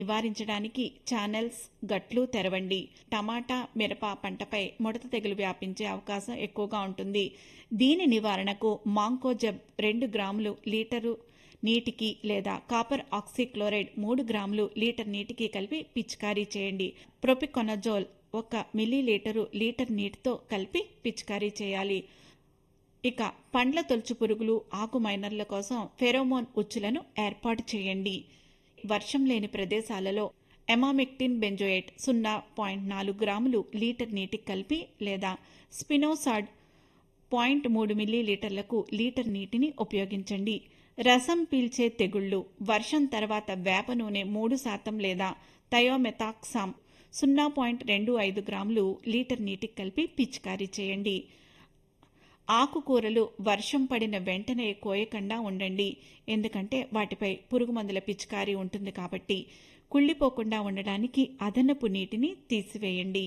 నివారించడానికి ఛానల్స్ గట్లు తెరవండి టమాటా మిరప పంటపై ముడత తెగులు వ్యాపించే అవకాశం ఎక్కువగా ఉంటుంది దీని నివారణకు మాంకోజబ్ రెండు గ్రాములు లీటరు నీటికి లేదా కాపర్ ఆక్సీక్లోరైడ్ మూడు గ్రాములు లీటర్ నీటికి కలిపి పిచికారీ చేయండి ప్రొపికొనజోల్ ఒక మిల్లీలీటరు లీటర్ నీటితో కలిపి పిచికారీ చేయాలి ఇక పండ్ల తొలుచు పురుగులు ఆకు మైనర్ల కోసం ఫెరోమోన్ ఉచ్చులను ఏర్పాటు చేయండి వర్షం లేని ప్రదేశాలలో ఎమామెక్టిన్ బెంజోయేట్ సున్నా పాయింట్ నాలుగు గ్రాములు లీటర్ నీటికి కలిపి లేదా స్పినోసాడ్ పాయింట్ మూడు మిల్లీలీటర్లకు లీటర్ నీటిని ఉపయోగించండి రసం పీల్చే తెగుళ్లు వర్షం తర్వాత వేప నూనె మూడు శాతం లేదా థయోమెతాక్సామ్ సున్నా పాయింట్ రెండు ఐదు గ్రాములు లీటర్ నీటికి కలిపి పిచికారీ చేయండి ఆకుకూరలు వర్షం పడిన వెంటనే కోయకుండా ఉండండి ఎందుకంటే వాటిపై పురుగు మందుల పిచికారీ ఉంటుంది కాబట్టి కుళ్ళిపోకుండా ఉండడానికి అదనపు నీటిని తీసివేయండి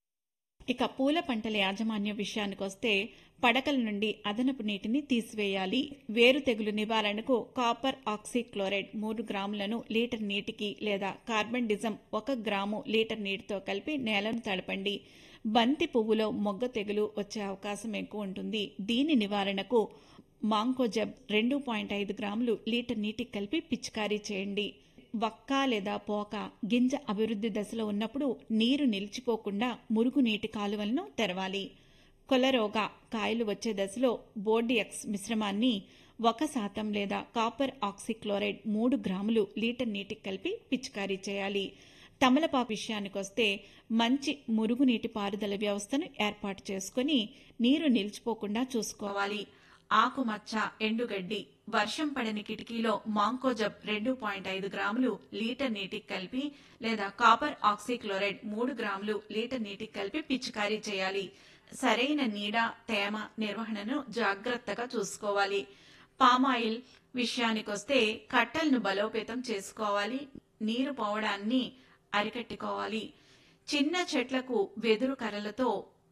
ఇక పూల పంటల యాజమాన్యం విషయానికి వస్తే పడకల నుండి అదనపు నీటిని తీసివేయాలి వేరు తెగులు నివారణకు కాపర్ ఆక్సీక్లోరైడ్ మూడు గ్రాములను లీటర్ నీటికి లేదా కార్బన్ డిజం ఒక గ్రాము లీటర్ నీటితో కలిపి నేలను తడపండి బంతి పువ్వులో మొగ్గ తెగులు వచ్చే అవకాశం ఎక్కువ ఉంటుంది దీని నివారణకు మాంకోజబ్ రెండు పాయింట్ ఐదు గ్రాములు లీటర్ నీటికి కలిపి పిచికారీ చేయండి వక్క లేదా పోక గింజ అభివృద్ధి దశలో ఉన్నప్పుడు నీరు నిలిచిపోకుండా మురుగు నీటి కాలువలను తెరవాలి కొలరోగ కాయలు వచ్చే దశలో బోర్డియక్స్ మిశ్రమాన్ని ఒక శాతం లేదా కాపర్ ఆక్సిక్లోరైడ్ మూడు గ్రాములు లీటర్ నీటికి కలిపి పిచికారీ చేయాలి తమలపాకు విషయానికి వస్తే మంచి మురుగునీటి పారుదల వ్యవస్థను ఏర్పాటు చేసుకుని నీరు నిలిచిపోకుండా చూసుకోవాలి ఆకుమచ్చ ఎండుగడ్డి వర్షం పడని కిటికీలో మాంకోజబ్ రెండు పాయింట్ ఐదు గ్రాములు లీటర్ నీటికి కలిపి లేదా కాపర్ ఆక్సీక్లోరైడ్ మూడు గ్రాములు లీటర్ నీటికి కలిపి పిచికారీ చేయాలి సరైన నీడ తేమ నిర్వహణను జాగ్రత్తగా చూసుకోవాలి పామాయిల్ విషయానికొస్తే కట్టలను బలోపేతం చేసుకోవాలి నీరు పోవడాన్ని అరికట్టుకోవాలి చిన్న చెట్లకు వెదురు కర్రలతో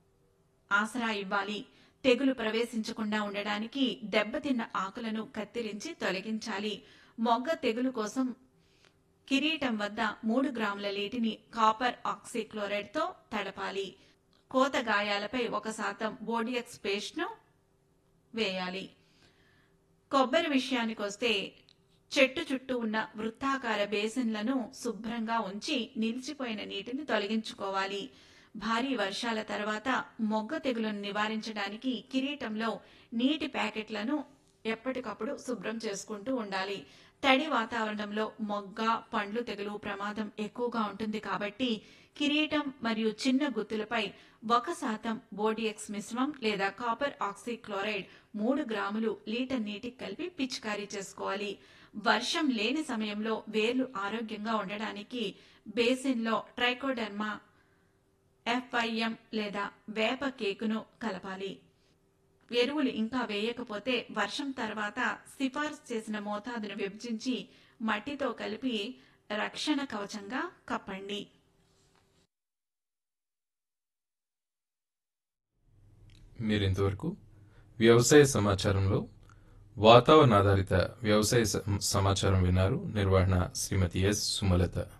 ఆసరా ఇవ్వాలి తెగులు ప్రవేశించకుండా ఉండడానికి దెబ్బతిన్న ఆకులను కత్తిరించి తొలగించాలి మొగ్గ తెగులు కోసం కిరీటం వద్ద మూడు గ్రాముల నీటిని కాపర్ ఆక్సీక్లోరైడ్తో తడపాలి కోత గాయాలపై ఒక శాతం బోడియక్స్ పేస్ట్ను వేయాలి కొబ్బరి విషయానికి వస్తే చెట్టు చుట్టూ ఉన్న వృత్తాకార బేసిన్లను శుభ్రంగా ఉంచి నిలిచిపోయిన నీటిని తొలగించుకోవాలి భారీ వర్షాల తర్వాత మొగ్గ తెగులను నివారించడానికి కిరీటంలో నీటి ప్యాకెట్లను ఎప్పటికప్పుడు శుభ్రం చేసుకుంటూ ఉండాలి తడి వాతావరణంలో మొగ్గ పండ్లు తెగులు ప్రమాదం ఎక్కువగా ఉంటుంది కాబట్టి కిరీటం మరియు చిన్న గుత్తులపై ఒక శాతం బోడిఎక్స్ మిశ్రమం లేదా కాపర్ ఆక్సీక్లోరైడ్ మూడు గ్రాములు లీటర్ నీటికి కలిపి పిచికారీ చేసుకోవాలి వర్షం లేని సమయంలో వేర్లు ఆరోగ్యంగా ఉండడానికి బేసిన్లో ట్రైకోడర్మా ఎఫ్ఐఎం లేదా వేప కేకును కలపాలి ఎరువులు ఇంకా వేయకపోతే వర్షం తర్వాత సిఫార్సు చేసిన మోతాదును విభజించి మట్టితో కలిపి రక్షణ కవచంగా కప్పండి మీరింతవరకు వ్యవసాయ సమాచారంలో వాతావరణ ఆధారిత వ్యవసాయ సమాచారం విన్నారు నిర్వహణ శ్రీమతి ఎస్ సుమలత